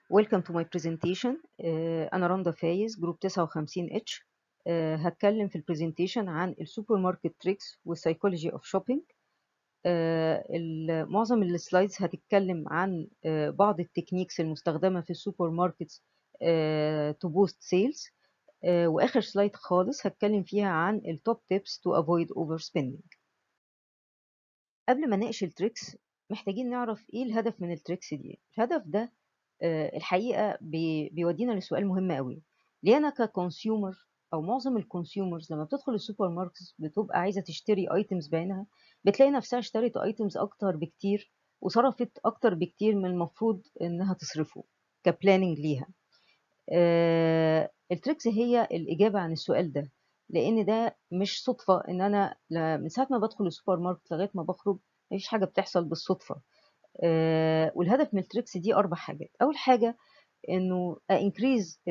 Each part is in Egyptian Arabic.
Welcome to my presentation. آه، أنا رندا فايز جروب 59 اتش هتكلم في البرزنتيشن عن السوبر ماركت تريكس والسايكولوجي اوف شوبينج معظم السلايدز هتتكلم عن آه، بعض التكنيكس المستخدمة في السوبر ماركتس تو بوست سيلز واخر سلايد خالص هتكلم فيها عن التوب تيبس تو افويد اوفر سبيندنج قبل ما نناقش التريكس محتاجين نعرف ايه الهدف من التريكس دي الهدف ده آه، الحقيقه بي- بيودينا لسؤال مهم قوي ليه انا ككونسيومر او معظم الكونسيومرز لما بتدخل السوبر ماركت بتبقى عايزه تشتري ايتمز بعينها بتلاقي نفسها اشترت ايتمز اكتر بكتير وصرفت اكتر بكتير من المفروض انها تصرفه كبلاننج ليها آه، التريكس هي الإجابة عن السؤال ده لأن ده مش صدفة إن أنا ل- من ساعة ما بدخل السوبر ماركت لغاية ما بخرج مفيش حاجة بتحصل بالصدفة آه، والهدف من التريكس دي أربع حاجات أول حاجة إنه انكريز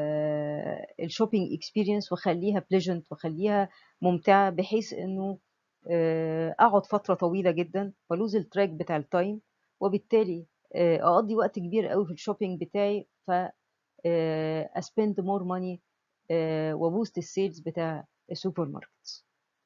الشوبينج اكسبيرينس واخليها بليجنت واخليها ممتعة بحيث إنه آه، أقعد فترة طويلة جدا ولوز التراك بتاع التايم وبالتالي آه، أقضي وقت كبير قوي في الشوبينج بتاعي ف اسبند مور ماني وبوست السيلز بتاع السوبر ماركتس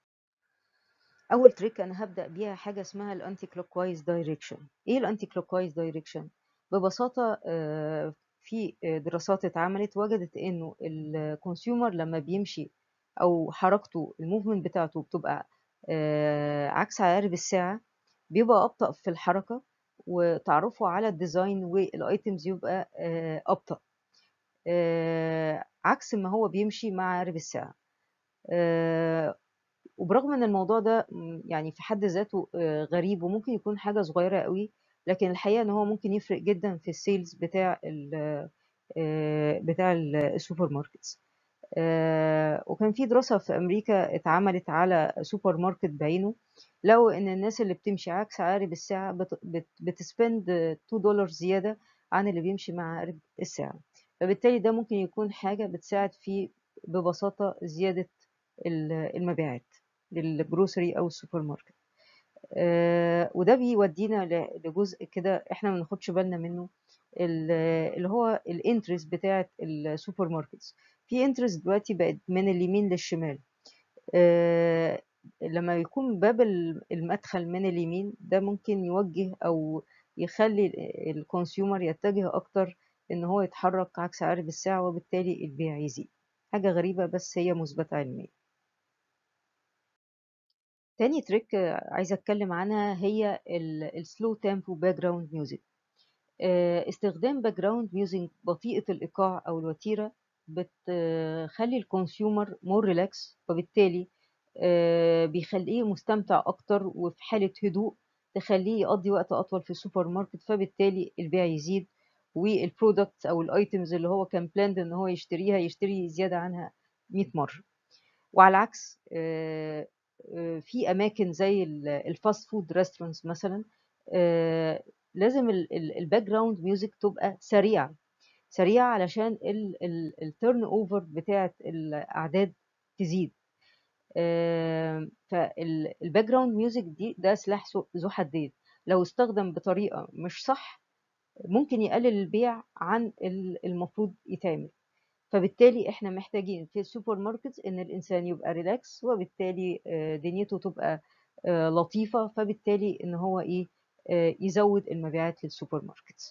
اول تريك انا هبدا بيها حاجه اسمها الانتي كلوك وايز دايركشن ايه الانتي كلوك وايز دايركشن ببساطه آه، في دراسات اتعملت وجدت انه الكونسيومر لما بيمشي او حركته الموفمنت بتاعته بتبقى آه، عكس عقارب الساعه بيبقى ابطا في الحركه وتعرفه على الديزاين والايتمز يبقى آه، ابطا آه، عكس ما هو بيمشي مع عقارب الساعة آه، وبرغم ان الموضوع ده م، يعني في حد ذاته آه، غريب وممكن يكون حاجة صغيرة قوي لكن الحقيقة ان هو ممكن يفرق جدا في السيلز بتاع ال آه، بتاع ال- السوبر ماركتس آه، وكان في دراسة في أمريكا اتعملت على سوبر ماركت بعينه لقوا إن الناس اللي بتمشي عكس عقارب الساعة بت- بت- بتسبند 2 دولار زيادة عن اللي بيمشي مع عقارب الساعة فبالتالي ده ممكن يكون حاجة بتساعد في ببساطة زيادة ال- المبيعات للجروسري أو السوبر ماركت آه، وده بيودينا ل- لجزء كده احنا ما ناخدش بالنا منه ال- اللي هو الانترست بتاعت السوبر ماركتس في انترست دلوقتي بقت من اليمين للشمال آه، لما يكون باب ال- المدخل من اليمين ده ممكن يوجه او يخلي الكونسيومر يتجه اكتر ان هو يتحرك عكس عقارب الساعة وبالتالي البيع يزيد حاجة غريبة بس هي مثبتة علميا تاني تريك آه، عايزة اتكلم عنها هي السلو تيمبو باك جراوند ميوزك استخدام باك جراوند ميوزك بطيئة الإيقاع أو الوتيرة بتخلي الكونسيومر مور ريلاكس وبالتالي آه، بيخليه مستمتع أكتر وفي حالة هدوء تخليه يقضي وقت أطول في السوبر ماركت فبالتالي البيع يزيد والبرودكت أو الأيتمز اللي هو كان بلاند إن هو يشتريها يشتري زيادة عنها 100 مرة وعلى العكس آه، آه، في اماكن زي الفاست فود ريستورانتس مثلا آه، لازم الباك جراوند ميوزك تبقى سريعه سريعه علشان التيرن اوفر بتاعه الاعداد تزيد فالباك جراوند ميوزك دي ده سلاح ذو حدين لو استخدم بطريقه مش صح ممكن يقلل البيع عن ال- المفروض يتعمل فبالتالي احنا محتاجين في السوبر ماركت ان الانسان يبقى ريلاكس وبالتالي آه، دنيته تبقى آه، لطيفة فبالتالي ان هو ايه آه، يزود المبيعات للسوبر ماركت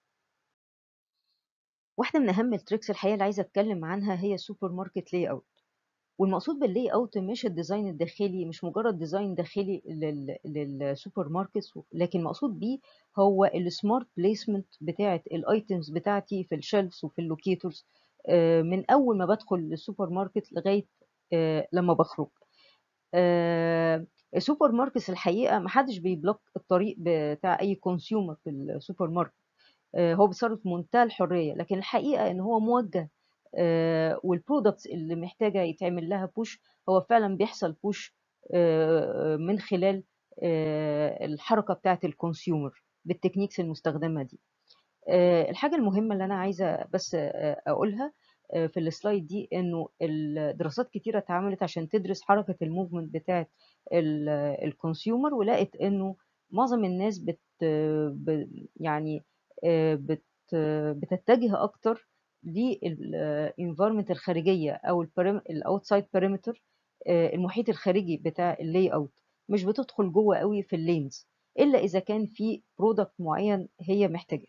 واحدة من اهم التريكس الحقيقة اللي عايزة اتكلم عنها هي السوبر ماركت لاي اوت والمقصود باللاي اوت مش الديزاين الداخلي مش مجرد ديزاين داخلي لل- للسوبر ماركت لكن المقصود بيه هو السمارت بليسمنت بتاعه الايتمز بتاعتي في الشيلفز وفي اللوكيتورز من اول ما بدخل السوبر ماركت لغايه آه، لما بخرج آه، السوبر ماركت الحقيقه محدش بيبلوك الطريق بتاع اي كونسيومر في السوبر ماركت آه، هو بيتصرف بمنتهى الحريه لكن الحقيقه ان هو موجه والبرودكتس اللي محتاجه يتعمل لها بوش هو فعلا بيحصل بوش من خلال آه، الحركه بتاعه الكونسيومر بالتكنيكس المستخدمه دي آه، الحاجه المهمه اللي انا عايزه بس آه، اقولها آه، في السلايد دي انه الدراسات كتيره اتعملت عشان تدرس حركه الموفمنت بتاعه الكونسيومر ولقت انه معظم الناس بت ب- يعني آه، بت بتتجه اكتر للانفايرمنت الخارجيه او الاوتسايد بيريمتر المحيط الخارجي بتاع اللاي اوت مش بتدخل جوه قوي في اللينز الا اذا كان في برودكت معين هي محتاجاه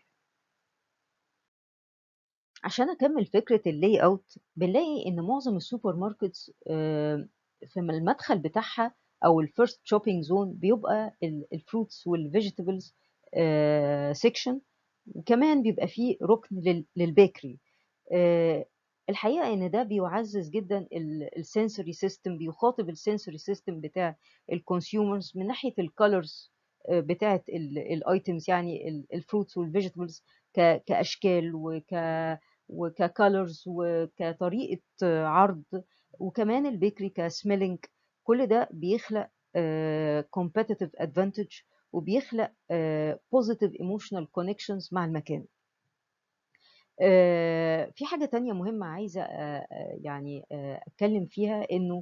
عشان اكمل فكره اللاي اوت بنلاقي ان معظم السوبر ماركتس في المدخل بتاعها او الفيرست شوبينج زون بيبقى الفروتس والفيجيتابلز سيكشن وكمان بيبقى فيه ركن للبيكري الحقيقه ان ده بيعزز جدا السنسوري سيستم بيخاطب السنسوري سيستم بتاع الكونسيومرز من ناحيه الكالرز بتاعه الايتمز يعني الفروتس والفيجيتابلز كاشكال وك وككالرز وكطريقه عرض وكمان البيكري كسميلينج كل ده بيخلق كومبيتيتيف uh, ادفانتج وبيخلق بوزيتيف ايموشنال كونكشنز مع المكان uh, في حاجه تانية مهمه عايزه uh, يعني اتكلم فيها انه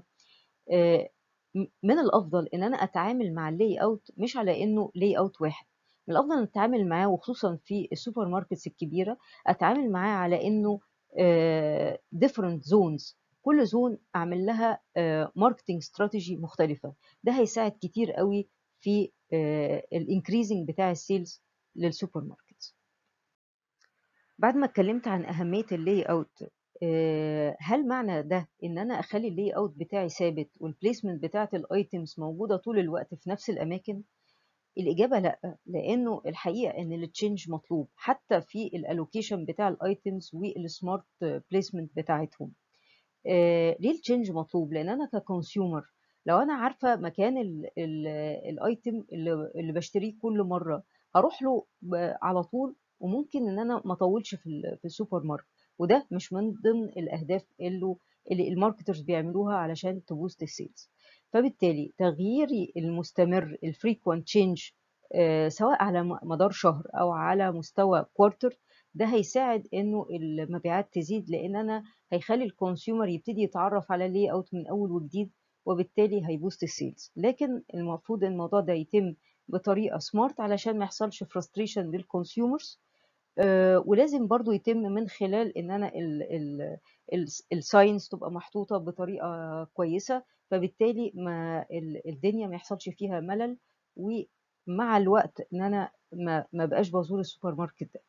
من الافضل ان انا اتعامل مع اللاي اوت مش على انه لاي اوت واحد من الافضل ان اتعامل معاه وخصوصا في السوبر ماركتس الكبيره اتعامل معاه على انه ديفرنت زونز كل زون اعمل لها ماركتنج استراتيجي مختلفه ده هيساعد كتير قوي في الانكريزنج بتاع السيلز للسوبر ماركت بعد ما اتكلمت عن اهميه اللاي اوت هل معنى ده ان انا اخلي اللاي اوت بتاعي ثابت والبليسمنت بتاعه الايتمز موجوده طول الوقت في نفس الاماكن الاجابه لا لانه الحقيقه ان التشينج مطلوب حتى في الالوكيشن بتاع الايتمز والسمارت بليسمنت بتاعتهم آه ليه التشينج مطلوب لان انا ككونسيومر لو انا عارفه مكان الايتم اللي, اللي بشتريه كل مره هروح له على طول وممكن ان انا ما اطولش في, في السوبر ماركت وده مش من ضمن الاهداف اللي, اللي الماركترز بيعملوها علشان تبوست السيلز فبالتالي تغييري المستمر الفريكوينت تشينج آه سواء على مدار شهر او على مستوى كوارتر ده هيساعد انه المبيعات تزيد لان انا هيخلي الكونسيومر يبتدي يتعرف على اللاي اوت من اول وجديد وبالتالي هيبوست السيلز لكن المفروض الموضوع ده يتم بطريقه سمارت علشان ما يحصلش فرستريشن للكونسيومرز آه ولازم برضو يتم من خلال ان انا الساينس تبقى محطوطه بطريقه كويسه فبالتالي ما الدنيا ما يحصلش فيها ملل ومع الوقت ان انا ما, ما بقاش بزور السوبر ماركت ده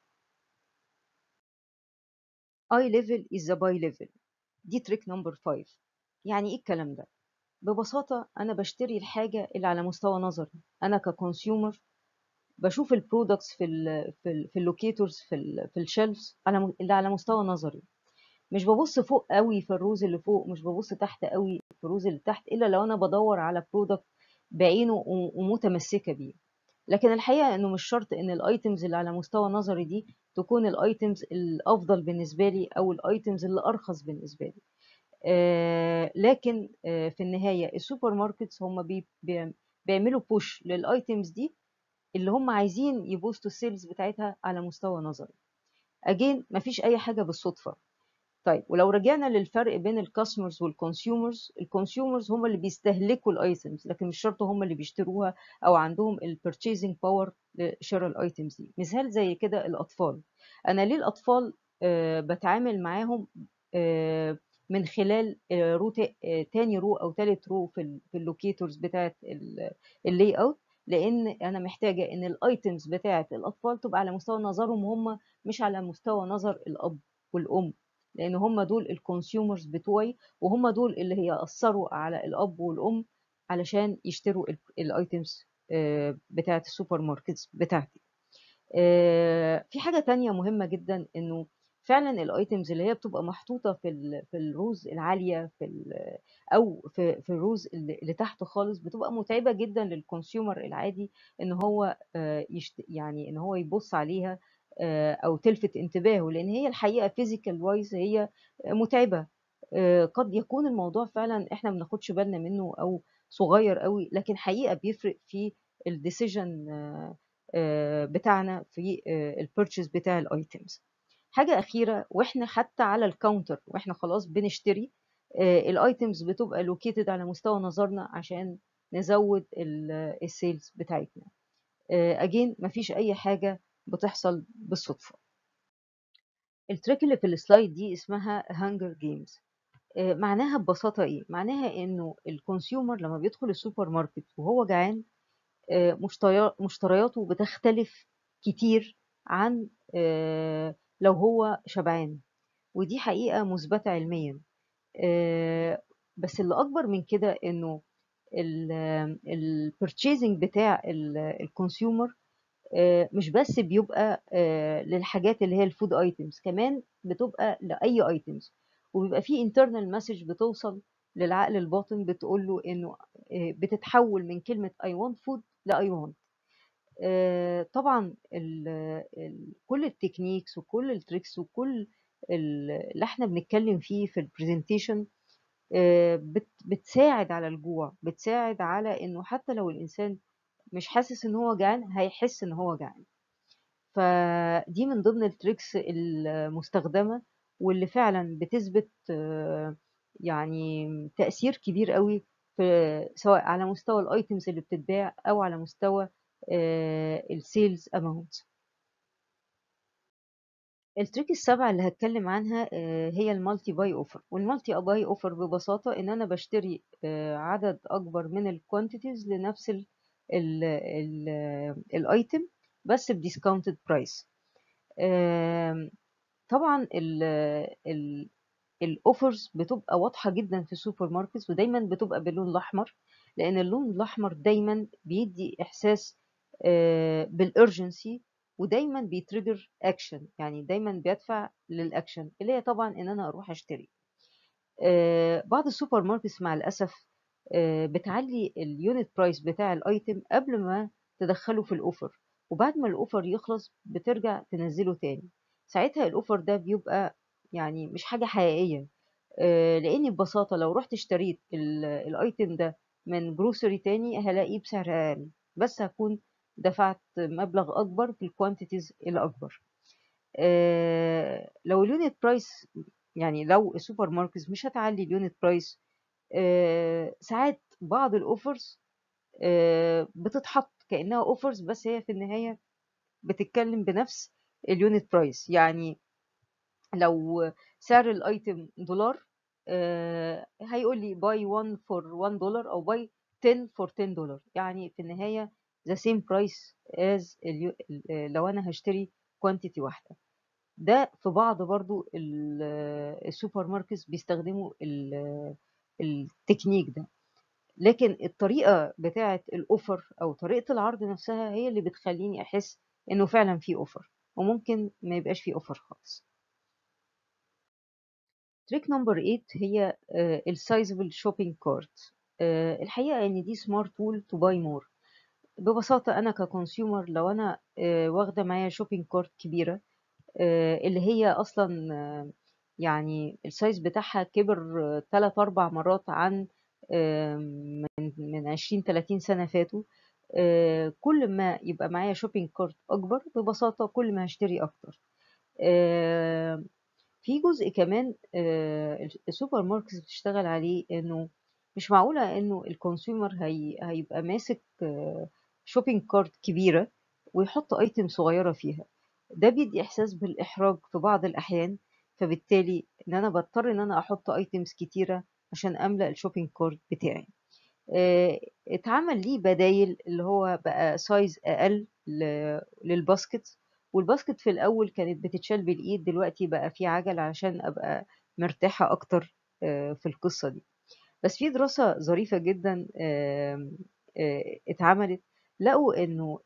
اي ليفل از ذا باي ليفل دي تريك نمبر 5 يعني ايه الكلام ده ببساطه انا بشتري الحاجه اللي على مستوى نظري انا ككونسيومر بشوف البرودكتس في ال في ال في اللوكيتورز في ال في الشيلفز على اللي على مستوى نظري مش ببص فوق قوي في الروز اللي فوق مش ببص تحت قوي في الروز اللي تحت الا لو انا بدور على برودكت بعينه ومتمسكه بيه لكن الحقيقه انه مش شرط ان الايتمز اللي على مستوى نظري دي تكون الايتمز الافضل بالنسبه لي او الايتمز اللي ارخص بالنسبه لي آه لكن آه في النهايه السوبر ماركتس هم بي بي بيعملوا بوش للايتمز دي اللي هم عايزين يبوستوا السيلز بتاعتها على مستوى نظري اجين مفيش اي حاجه بالصدفه طيب ولو رجعنا للفرق بين الكاستمرز والكونسيومرز الكونسيومرز هم اللي بيستهلكوا الايتمز لكن مش شرط هم اللي بيشتروها او عندهم البرتشيزنج باور لشراء الايتمز دي مثال زي كده الاطفال انا ليه الاطفال آه بتعامل معاهم آه من خلال آه رو تاني رو او تالت رو في, في اللوكيتورز بتاعت اللاي اوت لان انا محتاجه ان الايتمز بتاعت الاطفال تبقى على مستوى نظرهم هم مش على مستوى نظر الاب والام لان هم دول الكونسيومرز بتوعي وهم دول اللي هيأثروا على الاب والام علشان يشتروا الايتمز بتاعه السوبر ماركتس بتاعتي في حاجه تانية مهمه جدا انه فعلا الايتمز اللي هي بتبقى محطوطه في في الروز العاليه في او في في الروز اللي تحت خالص بتبقى متعبه جدا للكونسيومر العادي ان هو يشت يعني ان هو يبص عليها او تلفت انتباهه لان هي الحقيقه فيزيكال وايز هي متعبه قد يكون الموضوع فعلا احنا ما بناخدش بالنا منه او صغير قوي لكن حقيقه بيفرق في الديسيجن بتاعنا في البيرتشيز بتاع الايتمز حاجه اخيره واحنا حتى على الكاونتر واحنا خلاص بنشتري الايتمز بتبقى لوكيتد على مستوى نظرنا عشان نزود السيلز بتاعتنا اجين مفيش اي حاجه بتحصل بالصدفه التريك اللي في السلايد دي اسمها هانجر جيمز معناها ببساطة ايه معناها انه الكونسيومر لما بيدخل السوبر ماركت وهو جعان آه، مشتريا- مشترياته بتختلف كتير عن آه، لو هو شبعان ودي حقيقة مثبتة علميا آه، بس اللي أكبر من كده إنه البرتشيزنج بتاع الكونسيومر مش بس بيبقى آه، للحاجات اللي هي الفود ايتمز كمان بتبقى لأي ايتمز وبيبقى في انترنال مسج بتوصل للعقل الباطن بتقول له انه آه، بتتحول من كلمة I want food ل I want آه، طبعا ال ال كل التكنيكس وكل التريكس وكل ال- اللي احنا بنتكلم فيه في البرزنتيشن بتساعد على الجوع بتساعد على انه حتى لو الانسان مش حاسس ان هو جعان هيحس ان هو جعان فدي من ضمن التريكس المستخدمة واللي فعلا بتثبت آه، يعني تأثير كبير قوي في سواء على مستوى الايتمز اللي بتتباع او على مستوى السيلز اماونت التريك السابعة اللي هتكلم عنها آه، هي المالتي باي اوفر والمالتي باي اوفر ببساطة ان انا بشتري آه، عدد اكبر من الكوانتيتيز لنفس الايتم بس بديسكاونتد برايس طبعا الاوفرز بتبقى واضحة جدا في السوبر ماركتس ودايما بتبقى باللون الاحمر لان اللون الاحمر دايما بيدي احساس بالارجنسي ودايما بيتريجر اكشن يعني دايما بيدفع للاكشن اللي هي طبعا ان انا اروح اشتري آه، بعض السوبر ماركتس مع الاسف آه، بتعلي اليونت برايس بتاع الايتم قبل ما تدخله في الاوفر وبعد ما الاوفر يخلص بترجع تنزله تاني ساعتها الاوفر ده بيبقى يعني مش حاجة حقيقية آه، لاني ببساطة لو رحت اشتريت ال- الايتم ده من جروسري تاني هلاقيه بسعر اقل بس هكون دفعت مبلغ اكبر في الكوانتيتيز الاكبر آه، لو اليونت برايس يعني لو السوبر ماركتس مش هتعلي اليونت برايس آه، ساعات بعض الاوفرز آه، بتتحط كانها اوفرز بس هي في النهايه بتتكلم بنفس اليونت برايس يعني لو سعر الايتم دولار آه، هيقول لي باي 1 فور 1 دولار او باي 10 فور 10 دولار يعني في النهايه the same price as اليو- ال- لو انا هشتري كوانتيتي واحده ده في بعض برضو ال- السوبر ماركتس بيستخدموا ال- التكنيك ده لكن الطريقة بتاعة الأوفر أو طريقة العرض نفسها هي اللي بتخليني أحس إنه فعلا في أوفر وممكن ما يبقاش في أوفر خالص تريك نمبر 8 هي السايزبل شوبينج كارت الحقيقة إن دي سمارت تول تو باي مور ببساطة أنا ككونسيومر لو أنا آه، واخدة معايا شوبينج كارت كبيرة آه، اللي هي اصلا آه، يعني السايز بتاعها كبر 3 4 مرات عن آه، من من 20 30 سنة فاتوا آه، كل ما يبقى معايا شوبينج كارت اكبر ببساطة كل ما هشتري اكتر آه، في جزء كمان آه، السوبر ماركتس بتشتغل عليه انه مش معقولة انه الكونسيومر هي هيبقى ماسك شوبينج كارت كبيرة ويحط ايتم صغيرة فيها ده بيدي احساس بالاحراج في بعض الاحيان فبالتالي ان انا بضطر ان انا احط ايتمز كتيرة عشان املأ الشوبينج كارت بتاعي آه، اتعمل ليه بدايل اللي هو بقى سايز اقل ل- للباسكت والباسكت في الاول كانت بتتشال بالايد دلوقتي بقى في عجل عشان ابقى مرتاحة اكتر آه، في القصة دي بس في دراسة ظريفة جدا آم، آه، اتعملت لقوا انه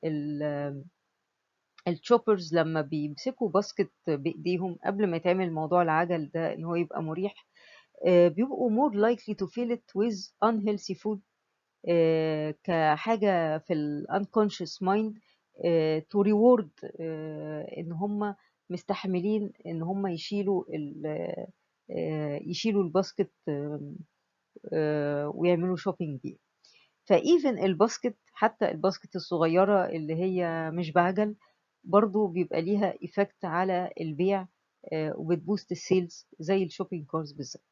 الشوبرز لما بيمسكوا باسكت بايديهم قبل ما يتعمل موضوع العجل ده ان هو يبقى مريح آه، بيبقوا more likely to fill it with unhealthy food آه، كحاجة في ال unconscious mind آه، to reward آه، ان هم مستحملين ان هم يشيلوا ال- آه، يشيلوا الباسكت آم، آه، ويعملوا شوبينج بيه فايفن الباسكت حتى الباسكت الصغيرة اللي هي مش بعجل برضو بيبقى ليها ايفكت على البيع آه، وبتبوست السيلز زي الشوبينج كارز بالظبط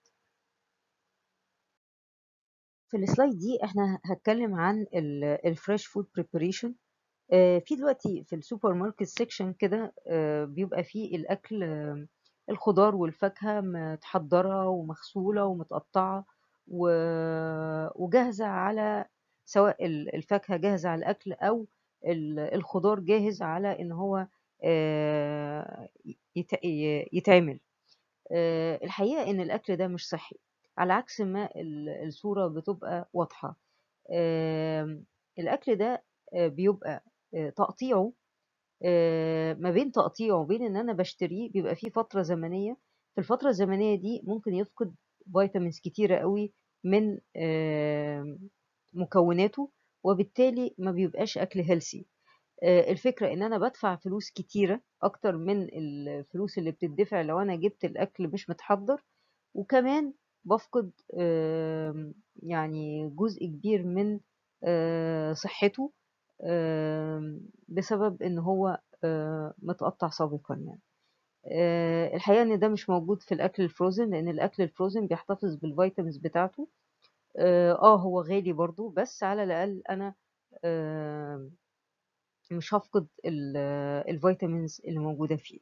في السلايد دي احنا هتكلم عن الفريش فود بريباريشن في دلوقتي في السوبر ماركت سيكشن كده آه، بيبقى فيه الاكل الخضار والفاكهة متحضرة ومغسولة ومتقطعة وجاهزة على سواء الفاكهة جاهزة على الأكل أو الخضار جاهز على إن هو يتعمل الحقيقة إن الأكل ده مش صحي على عكس ما الصورة بتبقى واضحة الأكل ده بيبقى تقطيعه ما بين تقطيعه وبين إن أنا بشتريه بيبقى فيه فترة زمنية في الفترة الزمنية دي ممكن يفقد فيتامينز كتيرة قوي من مكوناته وبالتالي ما بيبقاش أكل هيلسي الفكرة إن أنا بدفع فلوس كتيرة أكتر من الفلوس اللي بتدفع لو أنا جبت الأكل مش متحضر وكمان بفقد يعني جزء كبير من صحته بسبب إن هو متقطع سابقا يعني الحقيقة إن ده مش موجود في الأكل الفروزن لأن الأكل الفروزن بيحتفظ بالفيتامينز بتاعته اه هو غالي برضو بس على الأقل أنا مش هفقد الفيتامينز اللي موجودة فيه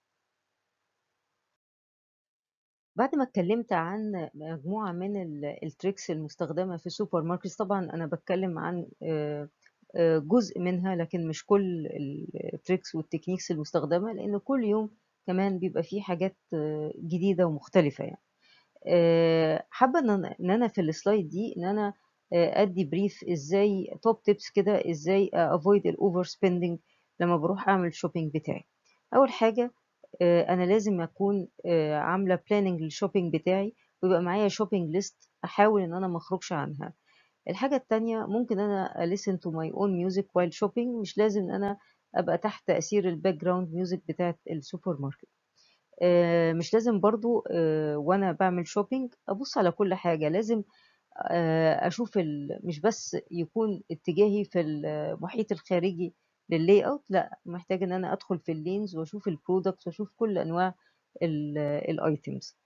بعد ما اتكلمت عن مجموعة من التريكس المستخدمة في السوبر ماركت طبعا أنا بتكلم عن جزء منها لكن مش كل التريكس والتكنيكس المستخدمة لأن كل يوم كمان بيبقى فيه حاجات جديدة ومختلفة يعني حابة ان انا في السلايد دي ان انا ادي بريف ازاي توب تيبس كده ازاي افويد الاوفر سبيندنج لما بروح اعمل شوبينج بتاعي اول حاجه انا لازم اكون عامله بلاننج للشوبينج بتاعي ويبقى معايا شوبينج ليست احاول ان انا ما اخرجش عنها الحاجه التانية ممكن انا listen to my own music while shopping مش لازم ان انا ابقى تحت تاثير الباك جراوند ميوزك بتاعت السوبر ماركت مش لازم برضو وانا بعمل شوبينج ابص على كل حاجه لازم اشوف مش بس يكون اتجاهي في المحيط الخارجي لللاي اوت لا محتاج ان انا ادخل في اللينز واشوف البرودكت واشوف كل انواع الايتمز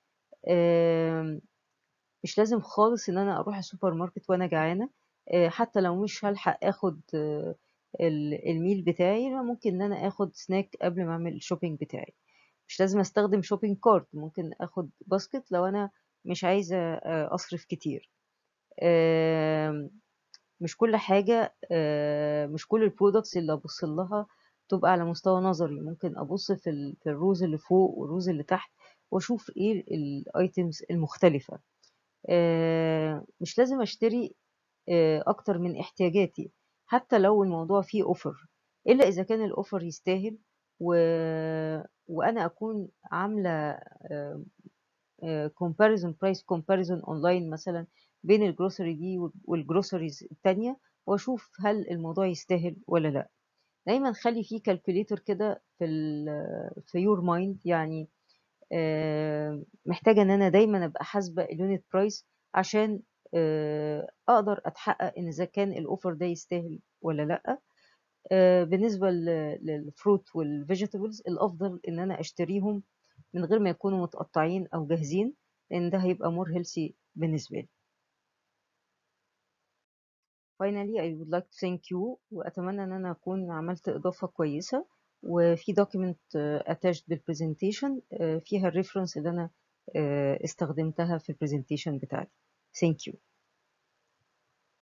مش لازم خالص ان انا اروح السوبر ماركت وانا جعانه حتى لو مش هلحق اخد الميل بتاعي ممكن ان انا اخد سناك قبل ما اعمل الشوبينج بتاعي مش لازم استخدم شوبينج كارت ممكن اخد باسكت لو انا مش عايزه اصرف كتير مش كل حاجه مش كل البرودكتس اللي ابص لها تبقى على مستوى نظري ممكن ابص في في الروز اللي فوق والروز اللي تحت واشوف ايه الايتمز المختلفه مش لازم اشتري اكتر من احتياجاتي حتى لو الموضوع فيه اوفر الا اذا كان الاوفر يستاهل و... وانا اكون عامله كومباريزون برايس كومباريزون اونلاين مثلا بين الجروسري دي والجروسريز التانية واشوف هل الموضوع يستاهل ولا لا دايما خلي فيه كالكوليتر كده في ال في يور مايند يعني محتاجه ان انا دايما ابقى حاسبه اليونت برايس عشان اقدر اتحقق ان اذا كان الاوفر ده يستاهل ولا لا بالنسبه للفروت والفيجيتابلز الافضل ان انا اشتريهم من غير ما يكونوا متقطعين او جاهزين لان ده هيبقى مور هيلثي بالنسبه لي finally I would like to thank you وأتمنى أن أنا أكون عملت إضافة كويسة وفي document attached بالبرزنتيشن فيها الريفرنس اللي أنا استخدمتها في البرزنتيشن بتاعتي thank you